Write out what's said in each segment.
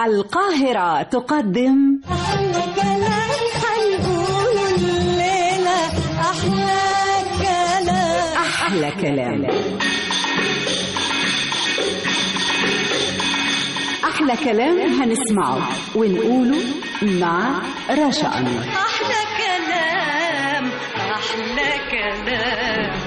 القاهرة تقدم أحلى كلام هنقوله الليلة أحلى كلام أحلى كلام أحلى كلام هنسمعه ونقوله مع رشا أنور أحلى كلام أحلى كلام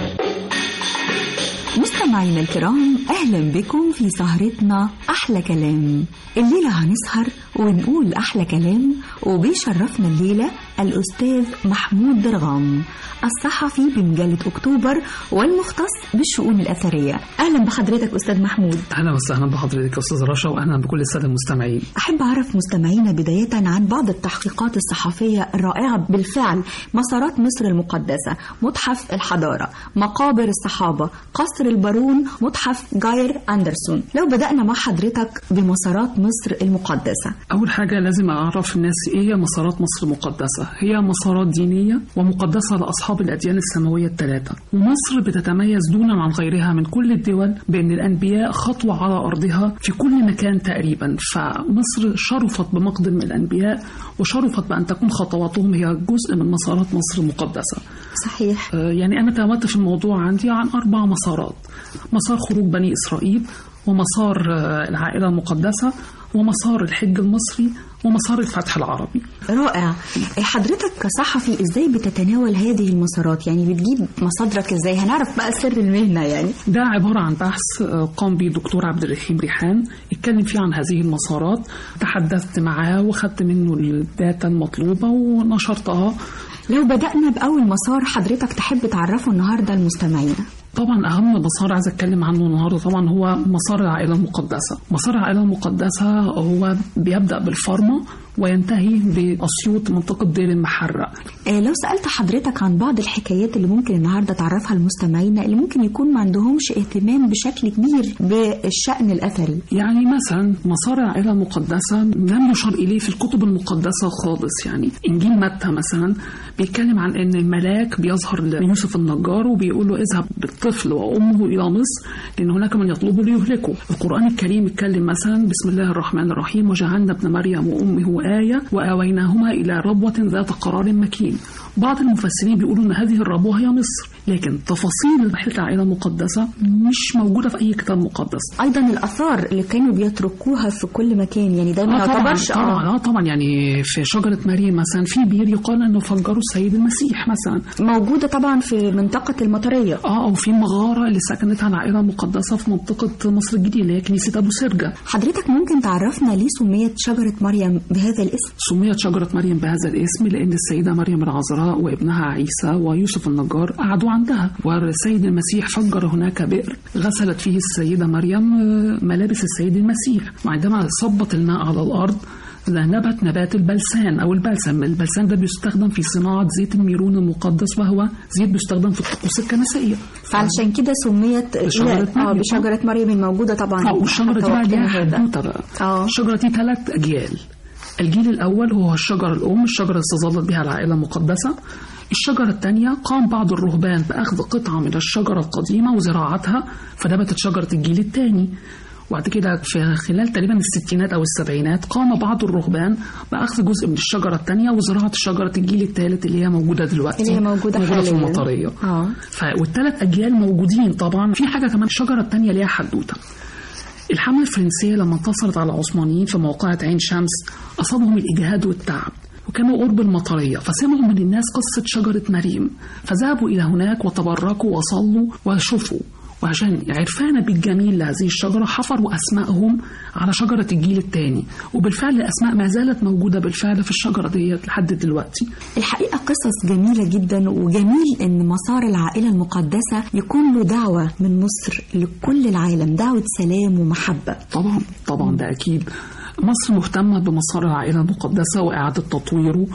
مستمعينا الكرام اهلا بكم في سهرتنا احلى كلام الليله هنسهر ونقول احلى كلام وبيشرفنا الليله الاستاذ محمود درغام الصحفي بمجله اكتوبر والمختص بالشؤون الاثريه اهلا بحضرتك استاذ محمود اهلا وسهلا بحضرتك يا استاذ رشا واهلا بكل الساده المستمعين احب اعرف مستمعينا بدايه عن بعض التحقيقات الصحفيه الرائعه بالفعل مسارات مصر المقدسه متحف الحضاره مقابر الصحابه قصر البارون متحف جاير اندرسون لو بدانا مع حضرتك بمسارات مصر المقدسه اول حاجه لازم اعرف الناس ايه هي مسارات مصر المقدسه هي مسارات دينيه ومقدسه لاصحاب الاديان السماويه الثلاثه ومصر بتتميز دونا عن غيرها من كل الدول بان الانبياء خطوه على ارضها في كل مكان تقريبا فمصر شرفت بمقدم الانبياء وشرفت بان تكون خطواتهم هي جزء من مسارات مصر المقدسه صحيح آه، يعني أنا تهمت في الموضوع عندي عن أربع مسارات مسار خروج بني إسرائيل ومسار آه، العائلة المقدسة ومسار الحج المصري ومسار الفتح العربي رائع حضرتك كصحفي ازاي بتتناول هذه المسارات يعني بتجيب مصادرك ازاي هنعرف بقى سر المهنه يعني ده عبارة عن بحث آه، قام به الدكتور عبد الرحيم ريحان اتكلم فيه عن هذه المسارات تحدثت معاه وخدت منه الداتا المطلوبة ونشرتها لو بدأنا بأول مسار حضرتك تحب تعرفه النهارده المستمعين طبعا اهم مسار عايز اتكلم عنه النهارده طبعا هو مسار العائله المقدسه مسار العائله المقدسه هو بيبدا بالفرمه وينتهي باسيوط منطقه دير المحرق آه لو سألت حضرتك عن بعض الحكايات اللي ممكن النهارده تعرفها المستمعين اللي ممكن يكون ما عندهمش اهتمام بشكل كبير بالشأن الأثري يعني مثلا مسار العائله المقدسه لم يشار اليه في الكتب المقدسه خالص يعني انجيل متى مثلا بيتكلم عن ان الملاك بيظهر ليوسف النجار وبيقول له اذهب بالطفل وامه الى مصر لان هناك من يطلبه ليهلكه القران الكريم يتكلم مثلا بسم الله الرحمن الرحيم وجعلنا ابن مريم وامه ايه واويناهما الى ربوه ذات قرار مكين بعض المفسرين بيقولوا ان هذه الربوه هي مصر لكن تفاصيل رحله العائله المقدسه مش موجوده في اي كتاب مقدس أيضا الآثار اللي كانوا بيتركوها في كل مكان يعني ده ما آه طبعا يعتبرش طبعا آه اه طبعا يعني في شجره مريم مثلا في بير يقال انه فجروا السيد المسيح مثلا موجودة طبعا في منطقة المطرية اه او في مغاره اللي سكنتها العائله المقدسه في منطقه مصر الجديده اللي هي كنيسه ابو سرجه حضرتك ممكن تعرفنا ليه سميت شجرة مريم بهذا الاسم سميت شجرة مريم بهذا الاسم لأن السيدة مريم العذراء وابنها عيسى ويوسف النجار قعدوا عندها والسيد المسيح فجر هناك بئر غسلت فيه السيدة مريم آه، ملابس السيد المسيح وعندما صبت الماء على الأرض نبت نبات البلسان أو البلسم البلسان ده بيستخدم في صناعة زيت الميرون المقدس وهو زيت بيستخدم في الطقوس الكنسية فعلشان كده سميت بشجرة اه مريم. بشجرة مريم الموجودة طبعا اه والشجرة دي حتى بقى وقتنا ليها هذا. حدوتة بقى اه الشجرة دي ثلاث أجيال الجيل الأول هو الشجرة الأم الشجرة اللي استظلت بها العائلة المقدسة الشجرة الثانية قام بعض الرهبان بأخذ قطعة من الشجرة القديمة وزراعتها فنبتت شجرة الجيل الثاني وبعد كده في خلال تقريبا الستينات أو السبعينات قام بعض الرهبان بأخذ جزء من الشجرة الثانية وزراعة شجرة الجيل الثالث اللي هي موجودة دلوقتي اللي هي موجودة موجودة في حالياً. المطرية اه ف... والثلاث أجيال موجودين طبعا في حاجة كمان الشجرة الثانية ليها حدوتة الحملة الفرنسية لما انتصرت على العثمانيين في موقعة عين شمس أصابهم الإجهاد والتعب وكانوا قرب المطرية فسمعوا من الناس قصة شجرة مريم فذهبوا إلى هناك وتبركوا وصلوا وشفوا وعشان عرفانا بالجميل لهذه الشجرة حفروا أسمائهم على شجرة الجيل الثاني وبالفعل الأسماء ما زالت موجودة بالفعل في الشجرة ديت لحد دلوقتي الحقيقة قصص جميلة جدا وجميل ان مسار العائلة المقدسة يكون له دعوة من مصر لكل العالم دعوة سلام ومحبة طبعا طبعا ده اكيد مصر مهتمة بمسار العائلة المقدسة وإعادة تطويره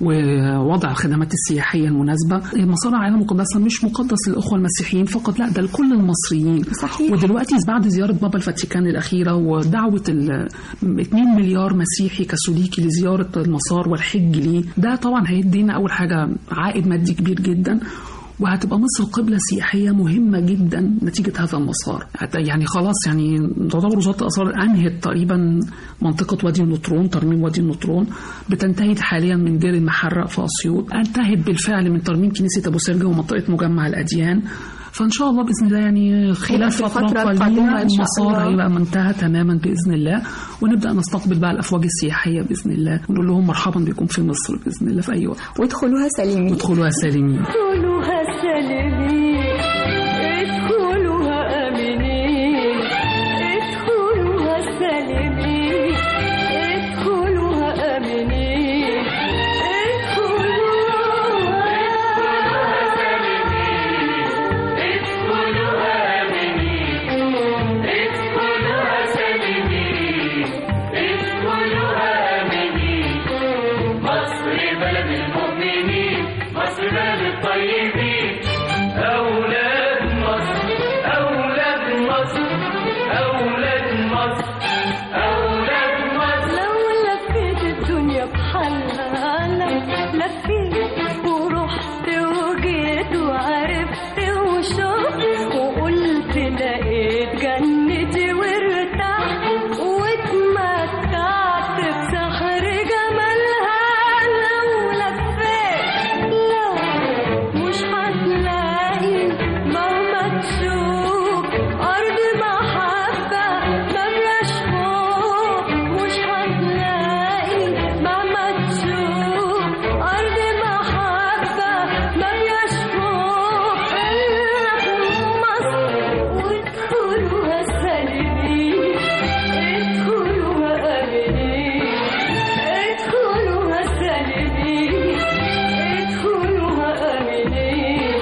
ووضع الخدمات السياحية المناسبة مسار العائلة المقدسة مش مقدس للأخوة المسيحيين فقط لا ده لكل المصريين صحيح. ودلوقتي بعد زيارة بابا الفاتيكان الأخيرة ودعوة ال 2 مليار مسيحي كاثوليكي لزيارة المسار والحج ليه ده طبعا هيدينا أول حاجة عائد مادي كبير جدا وهتبقى مصر قبلة سياحية مهمة جدا نتيجة هذا المسار حتى يعني خلاص يعني تعتبر وزارة الآثار أنهت تقريبا منطقة وادي النطرون ترميم وادي النطرون بتنتهي حاليا من دير المحرق في أسيوط انتهت بالفعل من ترميم كنيسة أبو سرجة ومنطقة مجمع الأديان فان شاء الله باذن الله يعني خلال في فتره الفترة قليله القادمة إن شاء المسار الله. هيبقى منتهى تماما باذن الله ونبدا نستقبل بقى الافواج السياحيه باذن الله ونقول لهم مرحبا بكم في مصر باذن الله في اي وقت وادخلوها سليمين ادخلوها سالمين ادخلوها سالمين ادخلوها امنين ادخلوها سالمين ادخلوها امنين مصر بلد المؤمنين مصر بلد الطيبين أولاد مصر أولاد مصر أولاد مصر أولاد مصر لو لفيت الدنيا بحالها لفيت ورحت وجيت وعرفت وشفت وقلت لقيت جنتي وارتحت واتمتعت بسحر جمالها لو لفيت لو مش هتلاقي مهما تشوف أرض محبة مبلاش خوف مش هتلاقي مهما تشوف أرض محبة مبلاش خوف إلا في مصر وادخلوها سالمين ادخلوها آمنين ادخلوها سالمين ادخلوها آمنين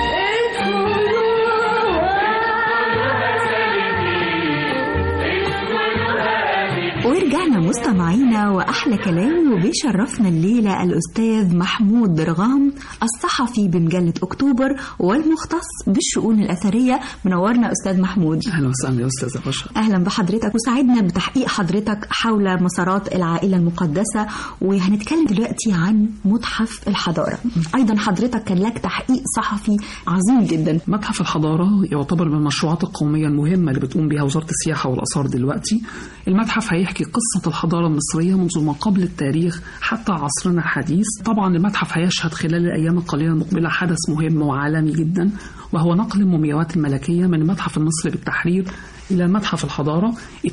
ورجعنا مستمعينا واحلى كلام وبيشرفنا الليله الاستاذ محمود درغام الصحفي بمجله اكتوبر والمختص بالشؤون الاثريه منورنا استاذ محمود اهلا وسهلا يا استاذه بشر اهلا بحضرتك وساعدنا بتحقيق حضرتك حول مسارات العائله المقدسه وهنتكلم دلوقتي عن متحف الحضاره ايضا حضرتك كان لك تحقيق صحفي عظيم جدا متحف الحضارة يعتبر من المشروعات القومية المهمة اللي بتقوم بها وزارة السياحة والآثار دلوقتي المتحف هيحكي قصة الحضارة المصرية منذ ما قبل التاريخ حتى عصرنا الحديث طبعا المتحف هيشهد خلال الأيام القليلة المقبلة حدث مهم وعالمي جدا وهو نقل المومياوات الملكية من المتحف المصري بالتحرير إلى متحف الحضارة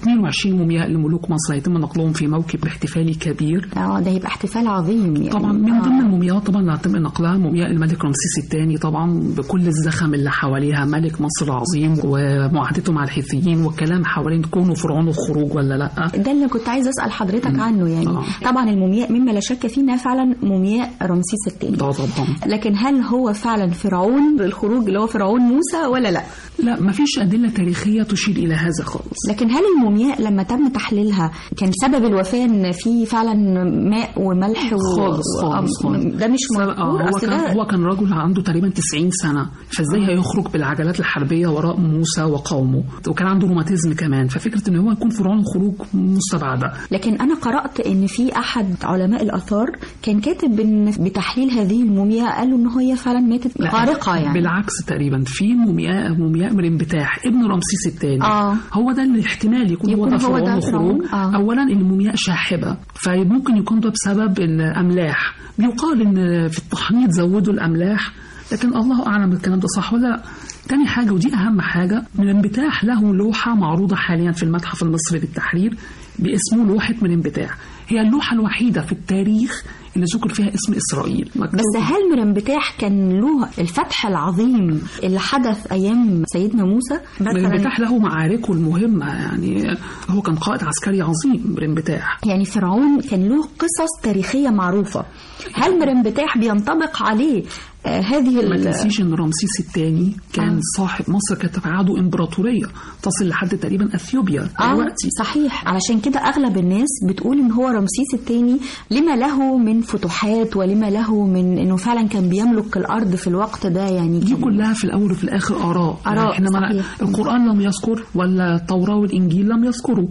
22 مومياء لملوك مصر هيتم نقلهم في موكب احتفالي كبير اه ده هيبقى احتفال عظيم يعني طبعا من آه. ضمن المومياوات طبعا اللي هتم نقلها مومياء الملك رمسيس الثاني طبعا بكل الزخم اللي حواليها ملك مصر العظيم ومعاهدته مع الحيثيين والكلام حوالين كونه فرعون الخروج ولا لا ده اللي كنت عايزه اسال حضرتك عنه يعني آه. طبعا المومياء مما لا شك فيه انها فعلا مومياء رمسيس الثاني ده طبعا لكن هل هو فعلا فرعون الخروج اللي هو فرعون موسى ولا لا لا مفيش أدلة تاريخية تشير إلى هذا خالص لكن هل المومياء لما تم تحليلها كان سبب الوفاه ان في فعلا ماء وملح و... خالص خالص و... خالص ده مش سبب- مذكور آه، هو اصل كان ده هو كان رجل عنده تقريبا 90 سنه فازاي هيخرج بالعجلات الحربيه وراء موسى وقومه وكان عنده روماتيزم كمان ففكره ان هو يكون فرعون الخروج مستبعده لكن انا قرات ان في احد علماء الاثار كان كاتب ان بتحليل هذه المومياء قالوا ان هي فعلا ماتت لا، خارقه يعني بالعكس تقريبا في مومياء مومياء من انبتاح ابن رمسيس الثاني آه. هو ده الاحتمال يكون, يكون هو ده هو ده فرعون الخروج فرعون، آه. اولا المومياء شاحبه فممكن يكون ده بسبب الاملاح بيقال ان في التحنيط زودوا الاملاح لكن الله اعلم الكلام ده صح ولا لا تاني حاجة ودي أهم حاجة من انبتاح له لوحة معروضة حاليا في المتحف المصري بالتحرير باسمه لوحة من انبتاح هي اللوحة الوحيدة في التاريخ اللي ذكر فيها اسم إسرائيل مكتوب بس هل مرنبتاح كان له الفتح العظيم اللي حدث ايام سيدنا موسى برنبتاح له معاركه المهمة يعني هو كان قائد عسكري عظيم برنبتاح يعني فرعون كان له قصص تاريخية معروفة هل مرنبتاح بينطبق عليه آه هذه ما ال- تنسيش ان رمسيس الثاني كان آه. صاحب مصر كانت في عهده امبراطوريه تصل لحد تقريبا اثيوبيا اه دلوقتي صحيح علشان كده اغلب الناس بتقول ان هو رمسيس الثاني لما له من فتوحات ولما له من انه فعلا كان بيملك الارض في الوقت ده يعني دي كان- كلها في الاول وفي الاخر اراء آراء، يعني احنا ما صحيح. القران لم يذكر ولا التوراه والانجيل لم يذكروا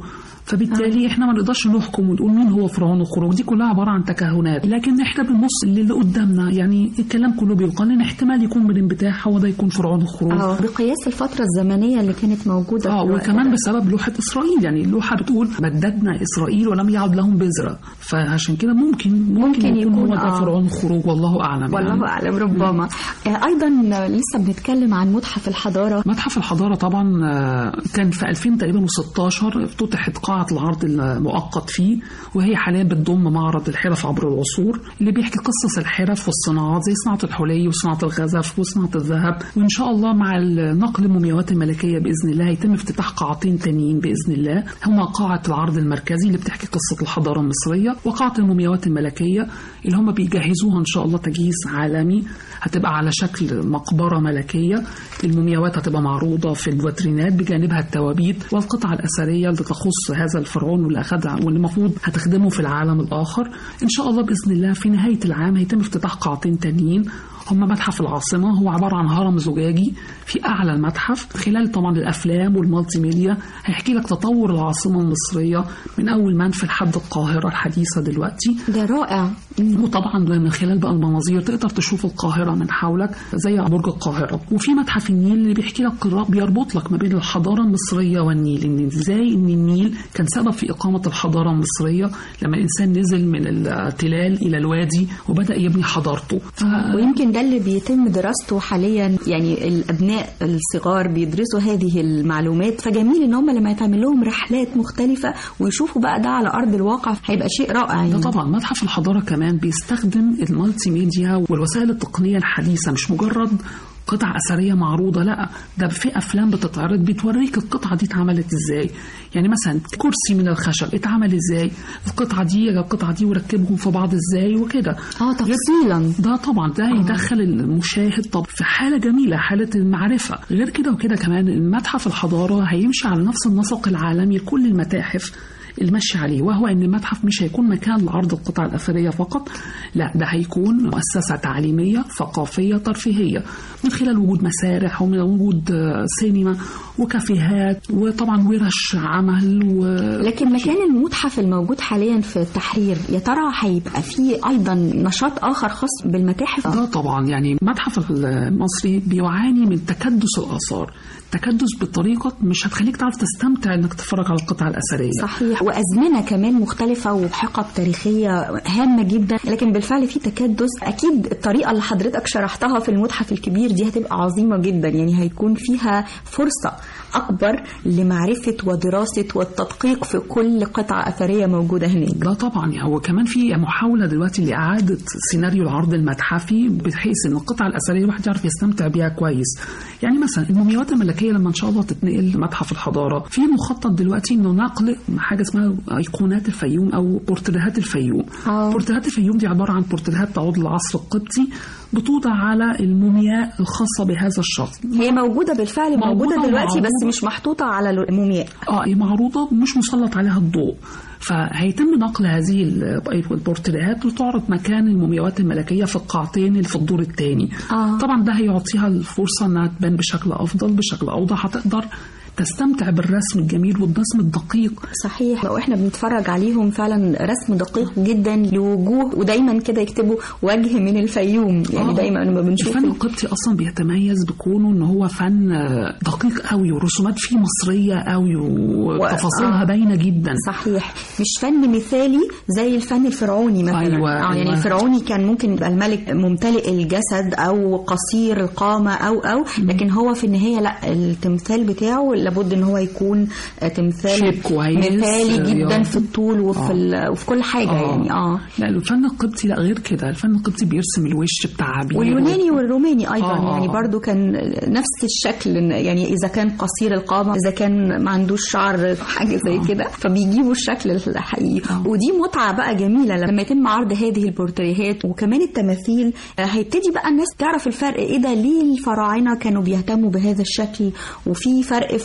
فبالتالي احنا ما نقدرش نحكم ونقول مين هو فرعون الخروج دي كلها عباره عن تكهنات لكن احنا بنبص للي قدامنا يعني الكلام كله بيقال ان احتمال يكون من انبتاح هو ده يكون فرعون الخروج اه بقياس الفترة الزمنية اللي كانت موجودة اه في الوقت وكمان ده. بسبب لوحة إسرائيل يعني اللوحة بتقول مددنا إسرائيل ولم يعد لهم بذرة فعشان كده ممكن ممكن, ممكن يكون, يكون هو ده آه. فرعون الخروج والله أعلم يعني. والله أعلم ربما آه، أيضا لسه بنتكلم عن متحف الحضارة متحف الحضارة طبعا آه، كان في 2000 تقريبا و16 افتتحت قاعة العرض المؤقت فيه وهي حاليا بتضم معرض الحرف عبر العصور اللي بيحكي قصص الحرف والصناعات زي صناعة الحلي وصناعة الغزف وصناعة الذهب وإن شاء الله مع نقل المومياوات الملكية بإذن الله هيتم افتتاح قاعتين تانيين بإذن الله هما قاعة العرض المركزي اللي بتحكي قصة الحضارة المصرية وقاعة المومياوات الملكية اللي هما بيجهزوها إن شاء الله تجهيز عالمي هتبقى على شكل مقبرة ملكية المومياوات هتبقى معروضة في الفاترينات بجانبها التوابيت والقطع الأثرية اللي تخص هذا الفرعون واللي أخدها واللي المفروض هتخدمه في العالم الآخر إن شاء الله بإذن الله في نهاية العام هيتم افتتاح قاعتين تانيين هما متحف العاصمة هو عبارة عن هرم زجاجي في أعلى المتحف خلال طبعا الأفلام والمالتي ميديا هيحكي لك تطور العاصمة المصرية من أول منفى لحد القاهرة الحديثة دلوقتي ده رائع وطبعا من خلال بقى المناظير تقدر تشوف القاهرة من حولك زي برج القاهرة وفي متحف النيل اللي بيحكي لك قراء بيربط لك ما بين الحضارة المصرية والنيل ان ازاي ان النيل كان سبب في إقامة الحضارة المصرية لما الإنسان نزل من التلال إلى الوادي وبدأ يبني حضارته ف... ويمكن ده اللي بيتم دراسته حاليا يعني الابناء الصغار بيدرسوا هذه المعلومات فجميل ان هم لما يتعمل لهم رحلات مختلفه ويشوفوا بقى ده على ارض الواقع هيبقى شيء رائع ده يعني طبعا متحف الحضارة كمان بيستخدم المالتي ميديا والوسائل التقنية الحديثة مش مجرد قطع أثرية معروضة لا ده في أفلام بتتعرض بتوريك القطعة دي اتعملت ازاي يعني مثلا كرسي من الخشب اتعمل ازاي القطعة دي القطعة دي وركبهم في بعض ازاي وكده اه تفصيلا ده طبعا ده يدخل المشاهد طب في حالة جميلة حالة المعرفة غير كده وكده كمان المتحف الحضارة هيمشي على نفس النسق العالمي لكل المتاحف المشي عليه وهو ان المتحف مش هيكون مكان لعرض القطع الاثريه فقط لا ده هيكون مؤسسه تعليميه ثقافيه ترفيهيه من خلال وجود مسارح ومن وجود آه، سينما وكافيهات وطبعا ورش عمل و... لكن مكان المتحف الموجود حاليا في التحرير يا ترى هيبقى فيه ايضا نشاط اخر خاص بالمتاحف ده طبعا يعني المتحف المصري بيعاني من تكدس الاثار تكدس بطريقه مش هتخليك تعرف تستمتع انك تتفرج على القطع الاثريه صحيح وازمنه كمان مختلفه وحقب تاريخيه هامه جدا لكن بالفعل في تكدس اكيد الطريقه اللي حضرتك شرحتها في المتحف الكبير دي هتبقى عظيمه جدا يعني هيكون فيها فرصه اكبر لمعرفه ودراسه والتدقيق في كل قطعه اثريه موجوده هناك ده طبعا هو كمان في محاولة دلوقتي لإعادة سيناريو العرض المتحفي بحيث إن القطع الأثرية الواحد يعرف يستمتع بيها كويس. يعني مثلا المومياوات الملكية لما إن شاء الله تتنقل لمتحف الحضارة، في مخطط دلوقتي إنه نقل حاجة اسمها أيقونات الفيوم أو بورتريهات الفيوم. آه. بورتريهات الفيوم دي عبارة عن بورتريهات تعود للعصر القبطي بتوضع على المومياء الخاصة بهذا الشخص. هي موجودة بالفعل موجودة, موجودة دلوقتي بس ومعروضة. مش محطوطة على المومياء اه هي معروضه مش مسلط عليها الضوء فهيتم نقل هذه ال- البورتريهات وتعرض مكان المومياوات الملكيه في القاعتين اللي في الدور الثاني آه. طبعا ده هيعطيها الفرصه انها تبان بشكل افضل بشكل اوضح هتقدر تستمتع بالرسم الجميل والرسم الدقيق صحيح واحنا بنتفرج عليهم فعلا رسم دقيق جدا لوجوه ودايما كده يكتبوا وجه من الفيوم يعني آه. دايما لما بنشوف الفن القبطي اصلا بيتميز بكونه ان هو فن آه، دقيق قوي ورسومات فيه مصريه قوي وتفاصيلها آه. باينه جدا صحيح مش فن مثالي زي الفن الفرعوني مثلا أيوة، آه يعني أيوة. الفرعوني كان ممكن يبقى الملك ممتلئ الجسد او قصير القامه او او لكن هو في النهايه لا التمثال بتاعه لابد ان هو يكون آه، تمثال شيب كويس، مثالي جدا رياضي. في الطول وفي آه. ال- وفي كل حاجه يعني اه لا الفن القبطي لا غير كده الفن القبطي بيرسم الوش بتعابير واليوناني والروماني ايضا آه، آه، يعني آه. برضو كان نفس الشكل يعني اذا كان قصير القامه اذا كان ما عندوش شعر حاجه زي كده فبيجيبوا الشكل الحقيقي آه. ودي متعه بقى جميله لما يتم عرض هذه البورتريهات وكمان التماثيل آه، هيبتدي بقى الناس تعرف الفرق ايه ده ليه الفراعنه كانوا بيهتموا بهذا الشكل وفي فرق في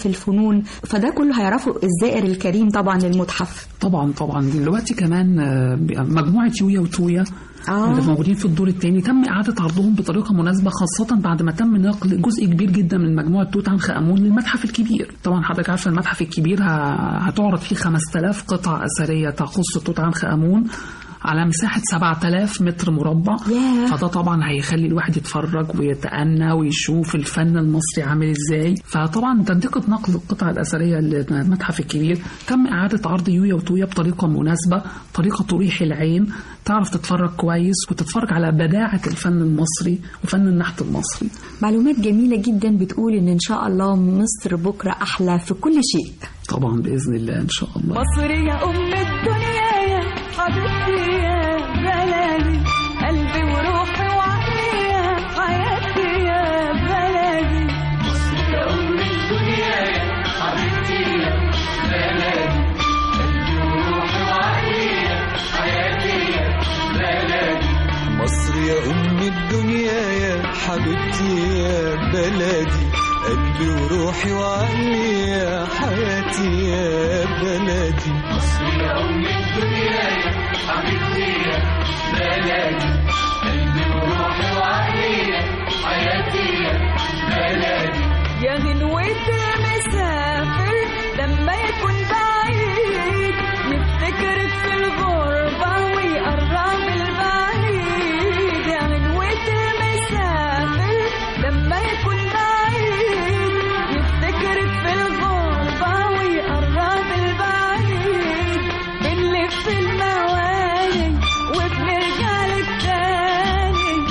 الفنون فده كله هيعرفه الزائر الكريم طبعا للمتحف طبعا طبعا دلوقتي كمان آه، مجموعه يويا وتويا آه. اللي موجودين في الدور الثاني تم اعاده عرضهم بطريقه مناسبه خاصه بعد ما تم نقل جزء كبير جدا من مجموعه توت عنخ امون للمتحف الكبير طبعا حضرتك عارفه المتحف الكبير ه- هتعرض فيه 5000 قطعه اثريه تخص توت عنخ امون على مساحة 7000 متر مربع ياه. فده طبعا هيخلي الواحد يتفرج ويتأنى ويشوف الفن المصري عامل ازاي فطبعا تنطيقة نقل القطع الأثرية للمتحف الكبير تم إعادة عرض يويا وتويا بطريقة مناسبة طريقة تريح العين تعرف تتفرج كويس وتتفرج على بداعة الفن المصري وفن النحت المصري معلومات جميلة جدا بتقول ان ان شاء الله مصر بكرة احلى في كل شيء طبعا بإذن الله إن شاء الله مصر يا أم الدنيا يا حبيبتي يا بلدي قلبي وروحي وعقلي يا حياتي يا بلدي مصر يا أم الدنيا يا حبيبتي يا بلدي قلبي وروحي وعقلي يا حياتي يا بلدي يا غنوة المسافر لما يكون بعيد يفتكرك في الغربة ويقرب البعيد يا غنوة المسافر لما يكون بعيد يفتكرك في الغربة ويقرب البعيد بنلف المواني وبنرجع لك تاني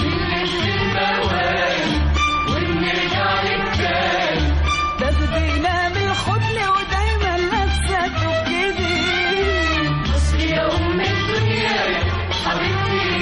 تاخدينا من الحضن ودايما لابسه تبكي مصر يا ام الدنيا حبيبتي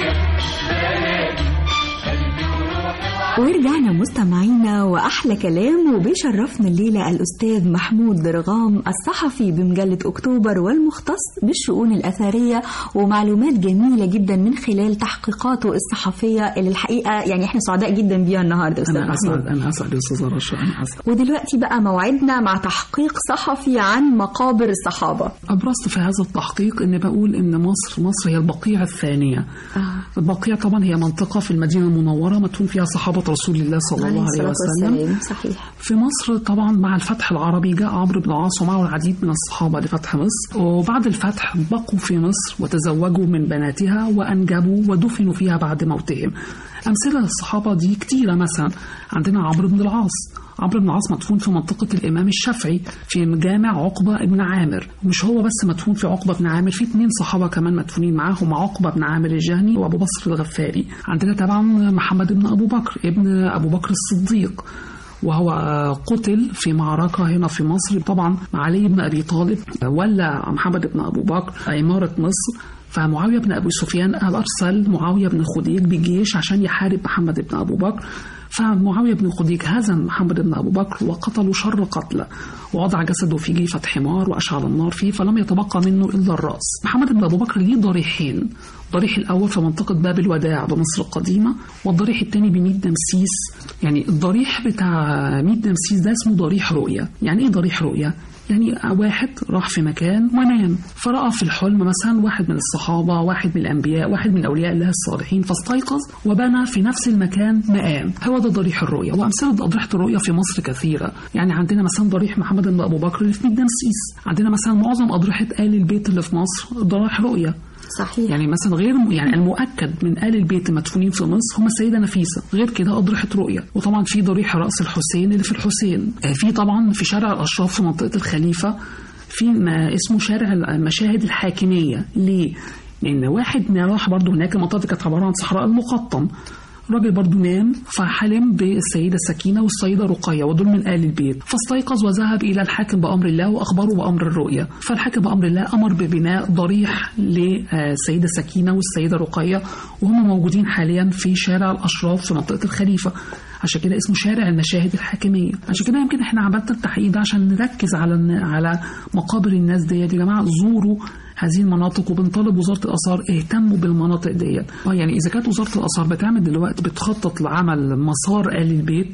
ورجعنا مستمعينا واحلى كلام وبيشرفنا الليله الاستاذ محمود درغام الصحفي بمجله اكتوبر والمختص بالشؤون الاثريه ومعلومات جميله جدا من خلال تحقيقاته الصحفيه اللي الحقيقه يعني احنا سعداء جدا بيها النهارده استاذ أنا أسعد محمود أنا أسعد يا أستاذة رشا أنا أسعد ودلوقتي بقى موعدنا مع تحقيق صحفي عن مقابر الصحابه أبرزت في هذا التحقيق أن بقول أن مصر مصر هي البقيع الثانية آه. البقيع طبعا هي منطقة في المدينة المنورة مدفون فيها صحابة رسول الله صلى الله عليه وسلم والسلام صحيح في مصر طبعا مع الفتح العربي جاء عمرو بن العاص ومعه العديد من الصحابة لفتح مصر وبعد الفتح بقوا في مصر وتزوجوا من بناتها وأنجبوا ودفنوا فيها بعد موتهم أمثلة للصحابة دي كتيرة مثلا عندنا عمرو بن العاص عمرو بن العاص مدفون في منطقة الإمام الشافعي في جامع عقبة بن عامر مش هو بس مدفون في عقبة بن عامر في اتنين صحابة كمان مدفونين معاه هم عقبة بن عامر الجهني وأبو بصر الغفاري عندنا طبعا محمد بن أبو بكر ابن أبو بكر الصديق وهو قتل في معركة هنا في مصر طبعا مع علي بن أبي طالب ولا محمد بن أبو بكر إمارة مصر فمعاوية بن أبي سفيان أرسل معاوية بن خديج بجيش عشان يحارب محمد بن أبو بكر فمعاوية بن خديج هزم محمد بن أبو بكر وقتله شر قتله ووضع جسده في جيفة حمار وأشعل النار فيه فلم يتبقى منه إلا الرأس محمد بن أبو بكر ليه ضريحين الضريح الأول في منطقة باب الوداع بمصر القديمة والضريح الثاني بميت دمسيس يعني الضريح بتاع ميت دمسيس ده اسمه ضريح رؤية يعني إيه ضريح رؤية؟ يعني واحد راح في مكان ونام فرأى في الحلم مثلا واحد من الصحابة واحد من الأنبياء واحد من أولياء الله الصالحين فاستيقظ وبنى في نفس المكان مقام هو ده ضريح الرؤية وأمثلة أضرحة الرؤية في مصر كثيرة يعني عندنا مثلا ضريح محمد بن أبو بكر اللي في ميت دمسيس عندنا مثلا معظم أضرحة آل البيت اللي في مصر ضرائح رؤية صحيح يعني مثلا غير يعني المؤكد من آل البيت المدفونين في مصر هم السيدة نفيسة غير كده أضرحة رؤية وطبعا في ضريح رأس الحسين اللي في الحسين آه، في طبعا في شارع الأشراف في منطقة الخليفة في ما اسمه شارع المشاهد الحاكمية ليه؟ لأن واحد ما راح برضه هناك المنطقة دي كانت عبارة عن صحراء المقطم راجل برضه نام فحلم بالسيدة سكينة والسيدة رقية ودول من آل البيت فاستيقظ وذهب إلى الحاكم بأمر الله وأخبره بأمر الرؤية فالحاكم بأمر الله أمر ببناء ضريح للسيدة سكينة والسيدة رقية وهم موجودين حاليا في شارع الأشراف في منطقة الخليفة عشان كده اسمه شارع المشاهد الحاكمية عشان كده يمكن احنا عملنا التحقيق ده عشان نركز على على مقابر الناس ديت يا جماعة زوروا هذه المناطق وبنطالب وزاره الاثار اهتموا بالمناطق ديت اه يعني اذا كانت وزاره الاثار بتعمل دلوقتي بتخطط لعمل مسار ال البيت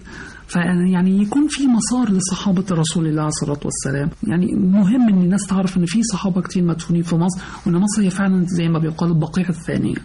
فيعني يكون في مسار لصحابة رسول الله عليه الصلاة والسلام يعني مهم ان الناس تعرف ان في صحابة كتير مدفونين في مصر وان مصر هي فعلا زي ما بيقال البقيع الثانية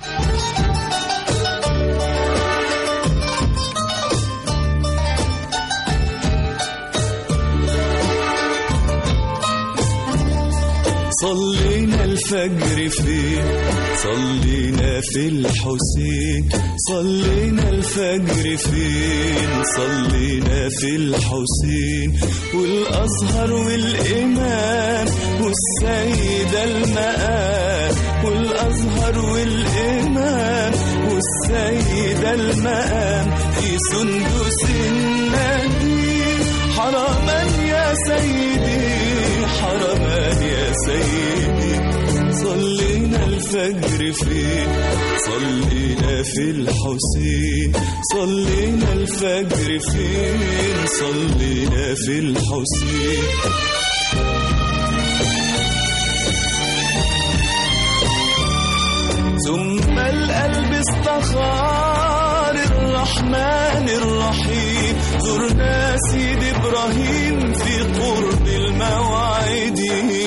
صلينا الفجر فين صلينا في الحسين صلينا الفجر فين صلينا في الحسين والأزهر والإمام والسيدة المقام والأزهر والإمام والسيدة المقام في سندس النبي حرما يا سيدي حرما يا سيدي صلينا الفجر فين صلينا في الحسين صلينا الفجر فين صلينا في الحسين ثم القلب استخار الرحمن الرحيم زرنا سيد إبراهيم في قرب الموعد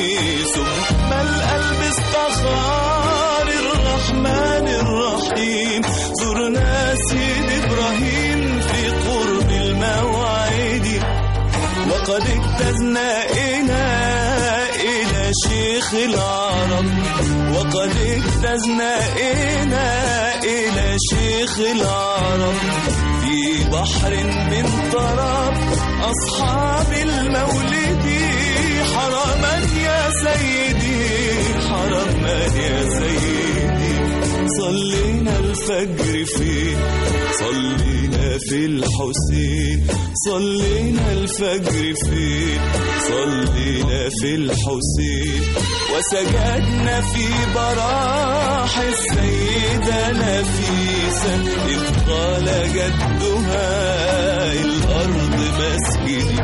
ثم القلب استخار الرحمن الرحيم زرنا سيد إبراهيم في قرب الموعد وقد اجتزنا إلى إلى شيخ العرب وقد اجتزنا إلى إلى شيخ العرب في بحر من طرب أصحاب المولد حرما يا سيدي حرما يا سيدي صلينا الفجر فين صلينا في الحسين صلينا الفجر فين صلينا في الحسين وسجدنا في براح السيدة نفيسة إذ قال جدها الأرض مسجدي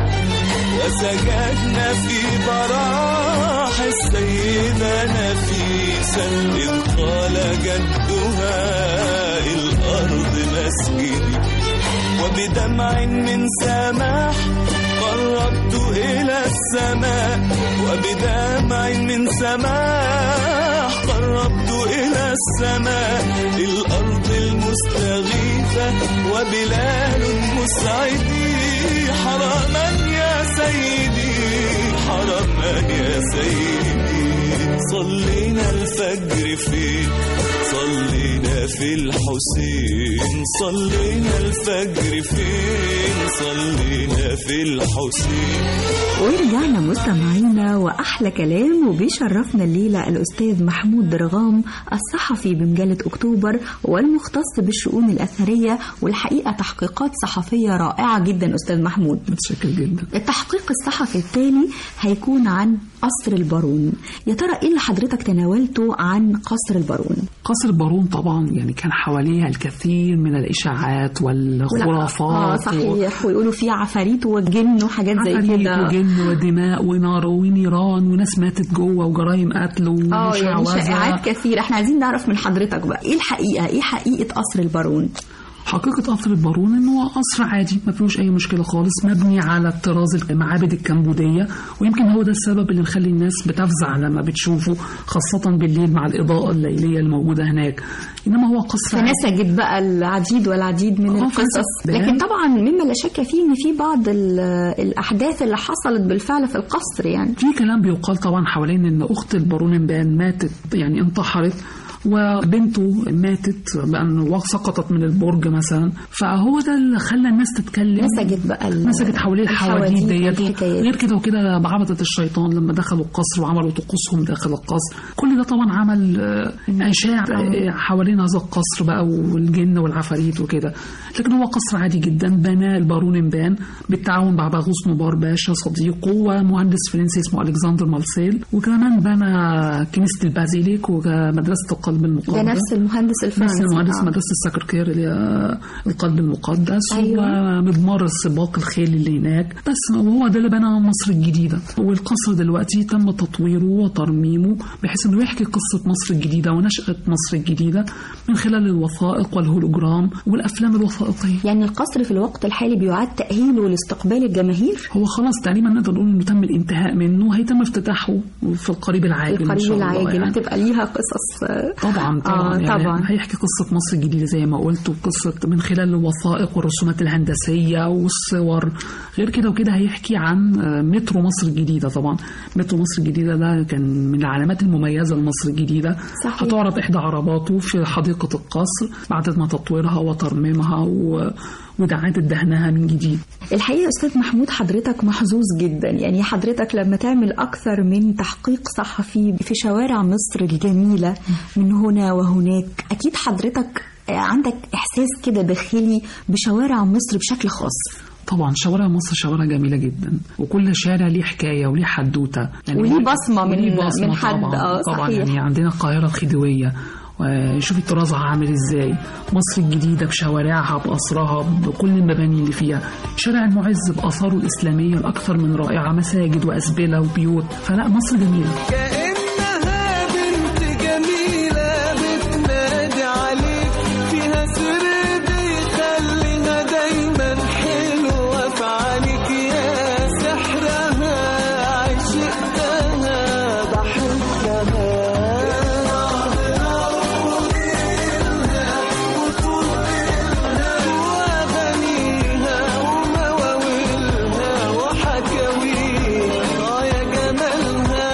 وسجدنا في براح السيدة نفيسة إذ قال جدها الأرض مسجدي وبدمع من سماح قربت إلى السماء وبدمع من سماح قربت إلى السماء الأرض المستغيثة وبلال مسعدي حرما يا سيدي حرما يا سيدي صلينا الفجر فين صلينا في الحسين صلينا الفجر فين صلينا في الحسين ورجعنا مستمعينا واحلى كلام وبيشرفنا الليله الاستاذ محمود درغام الصحفي بمجله اكتوبر والمختص بالشؤون الاثريه والحقيقه تحقيقات صحفيه رائعه جدا استاذ محمود متشكر جدا التحقيق الصحفي التالي هيكون عن قصر البارون يا ترى ايه اللي حضرتك تناولته عن قصر البارون قصر بارون طبعا يعني كان حواليها الكثير من الإشاعات والخرافات اه صحيح ويقولوا فيه عفاريت وجن وحاجات زي عفاريت كده وجن ودماء ونار ونيران وناس ماتت جوه وجرائم قتل اه يعني وشعوذة شائعات كثيره احنا عايزين نعرف من حضرتك بقى ايه الحقيقه ايه حقيقه قصر البارون حقيقة قصر البارون إن هو قصر عادي ما فيهوش أي مشكلة خالص مبني على الطراز المعابد الكمبودية ويمكن هو ده السبب اللي مخلي الناس بتفزع لما بتشوفه خاصة بالليل مع الإضاءة الليلية الموجودة هناك إنما هو قصر عادي. فنسجت بقى العديد والعديد من آه، القصص فنسجت. لكن طبعا مما لا شك فيه ان في بعض ال- الاحداث اللي حصلت بالفعل في القصر يعني في كلام بيقال طبعا حوالين ان اخت البارون بان ماتت يعني انتحرت وبنته ماتت بان سقطت من البرج مثلا فهو ده اللي خلى الناس تتكلم نسجت بقى ال- مسكت حوالين الحواديت ديت والحكايات. غير كده وكده بعبدة الشيطان لما دخلوا القصر وعملوا طقوسهم داخل القصر كل ده طبعا عمل آه، اشاع آه، حوالين هذا القصر بقى والجن والعفاريت وكده لكن هو قصر عادي جدا بناه البارون مبان بالتعاون مع باغوس نبار باشا صديقه ومهندس فرنسي اسمه الكسندر مالسيل وكمان بنى كنيسه البازيليك ومدرسه القلب القلب المقدس ده نفس المهندس الفرنسي نفس المهندس آه. مدرسة السكركير اللي هي القلب المقدس أيوة. ومضمار السباق الخيل اللي هناك بس وهو ده اللي بنى مصر الجديدة والقصر دلوقتي تم تطويره وترميمه بحيث انه يحكي قصة مصر الجديدة ونشأة مصر الجديدة من خلال الوثائق والهولوجرام والأفلام الوثائقية يعني القصر في الوقت الحالي بيعاد تأهيله لاستقبال الجماهير هو خلاص تقريبا نقدر نقول انه تم الانتهاء منه هيتم افتتاحه في القريب العاجل ان القريب شاء الله العاجل يعني. هتبقى ليها قصص آه، طبعا طبعا آه يعني طبعا هيحكي قصة مصر الجديدة زي ما قلت وقصة من خلال الوثائق والرسومات الهندسية والصور غير كده وكده هيحكي عن آه، مترو مصر الجديدة طبعا مترو مصر الجديدة ده كان من العلامات المميزة لمصر الجديدة صحيح. هتعرض إحدى عرباته في حديقة القصر بعد ما تطويرها وترميمها و... وإعادة دهنها من جديد الحقيقة يا أستاذ محمود حضرتك محظوظ جدا يعني حضرتك لما تعمل أكثر من تحقيق صحفي في شوارع مصر الجميلة من هنا وهناك أكيد حضرتك عندك إحساس كده داخلي بشوارع مصر بشكل خاص طبعا شوارع مصر شوارع جميلة جدا وكل شارع ليه حكاية وليه حدوتة وليه بصمة من- وليه بصمة من حد، طبعا, آه، طبعا صحيح. يعني عندنا القاهرة الخديوية وشوفي طرازها عامل ازاي مصر الجديدة بشوارعها بأسرها بكل المباني اللي فيها شارع المعز بآثاره الإسلامية الأكثر من رائعة مساجد وأسبلة وبيوت فلا مصر جميلة كأنها بنت جميلة بتنادي عليك فيها سر بيخليها دايما حلوة في عينيك يا سحرها عشقتها بحبها وأغانيها ومواويلها وحكاويها آه يا جمالها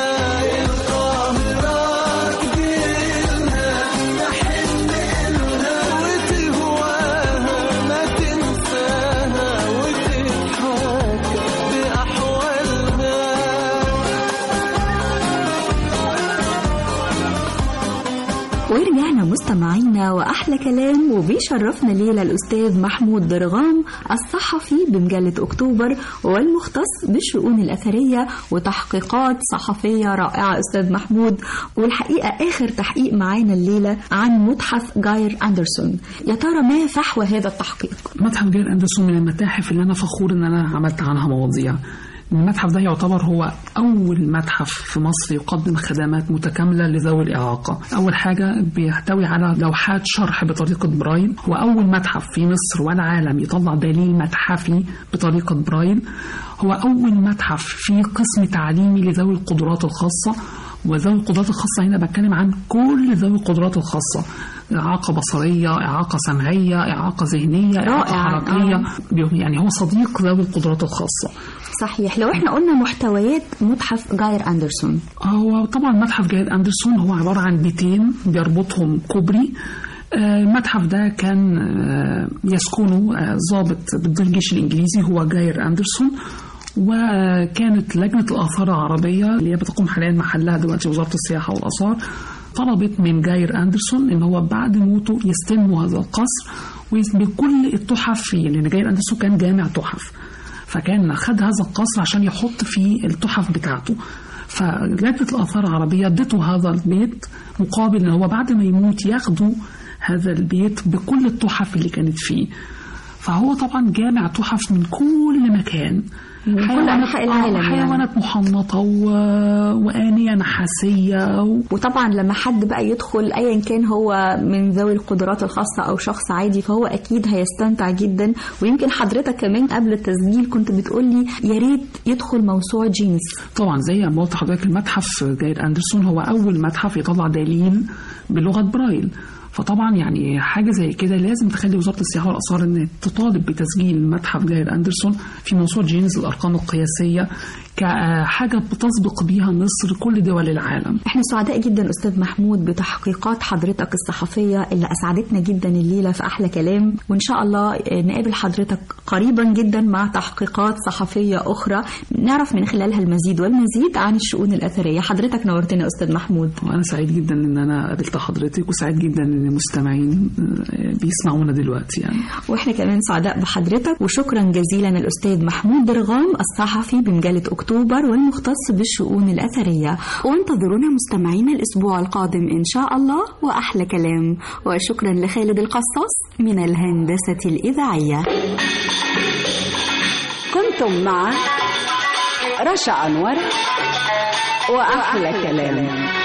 القاهرة تجيلها تحن لها وتهواها ما تنساها وتضحك بأحوالها ورجعنا مستمعينا وأحلى كلام وبيشرفنا ليلة الأستاذ محمود درغام الصحفي بمجلة أكتوبر والمختص بالشؤون الأثرية وتحقيقات صحفية رائعة أستاذ محمود والحقيقة آخر تحقيق معانا الليلة عن متحف جاير أندرسون يا ترى ما فحوى هذا التحقيق؟ متحف جير أندرسون من المتاحف اللي أنا فخور إن أنا عملت عنها مواضيع المتحف ده يعتبر هو أول متحف في مصر يقدم خدمات متكاملة لذوي الإعاقة أول حاجة بيحتوي على لوحات شرح بطريقة برايل هو أول متحف في مصر والعالم يطلع دليل متحفي بطريقة برايل هو أول متحف فيه قسم تعليمي لذوي القدرات الخاصة وذوي القدرات الخاصة هنا بتكلم عن كل ذوي القدرات الخاصة إعاقة بصرية إعاقة سمعية إعاقة ذهنية إعاقة رائع، حركية آه. يعني هو صديق ذوي القدرات الخاصة صحيح لو احنا قلنا محتويات متحف جاير أندرسون هو طبعا متحف جيد أندرسون هو عبارة عن بيتين بيربطهم كوبري آه، المتحف ده كان آه، يسكنه آه، ضابط ضد الجيش الإنجليزي هو جاير أندرسون وكانت لجنة الآثار العربية اللي هي بتقوم حاليا محلها دلوقتي وزارة السياحة والآثار طلبت من جاير أندرسون إن هو بعد موته يستلموا هذا القصر بكل التحف فيه لأن جاير أندرسون كان جامع تحف فكان خد هذا القصر عشان يحط فيه التحف بتاعته فلجنة الآثار العربية ادته هذا البيت مقابل إن هو بعد ما يموت ياخدوا هذا البيت بكل التحف اللي كانت فيه فهو طبعا جامع تحف من كل مكان من كل أنحاء العالم آه، يعني. حيوانات محنطة و... وآنية نحاسية و... وطبعا لما حد بقى يدخل ايا كان هو من ذوي القدرات الخاصه او شخص عادي فهو اكيد هيستمتع جدا ويمكن حضرتك كمان قبل التسجيل كنت بتقولي يا ريت يدخل موسوعه جينيس طبعا زي ما قلت لحضرتك المتحف جاير أندرسون هو أول متحف يطلع دليل بلغة برايل فطبعا يعني حاجه زي كده لازم تخلي وزاره السياحه والاثار ان تطالب بتسجيل متحف جاير اندرسون في موسوعه جينيز الارقام القياسيه كحاجه بتسبق بيها مصر كل دول العالم احنا سعداء جدا استاذ محمود بتحقيقات حضرتك الصحفيه اللي اسعدتنا جدا الليله في احلى كلام وان شاء الله نقابل حضرتك قريبا جدا مع تحقيقات صحفيه اخرى نعرف من خلالها المزيد والمزيد عن الشؤون الاثريه حضرتك نورتنا يا استاذ محمود وانا سعيد جدا ان انا قابلت حضرتك وسعيد جدا ان المستمعين بيسمعونا دلوقتي يعني واحنا كمان سعداء بحضرتك وشكرا جزيلا الاستاذ محمود درغام الصحفي بمجله اكتوبر أكتوبر والمختص بالشؤون الأثرية وانتظرونا مستمعينا الأسبوع القادم إن شاء الله وأحلى كلام وشكرا لخالد القصاص من الهندسة الإذاعية كنتم مع رشا أنور وأحلى كلام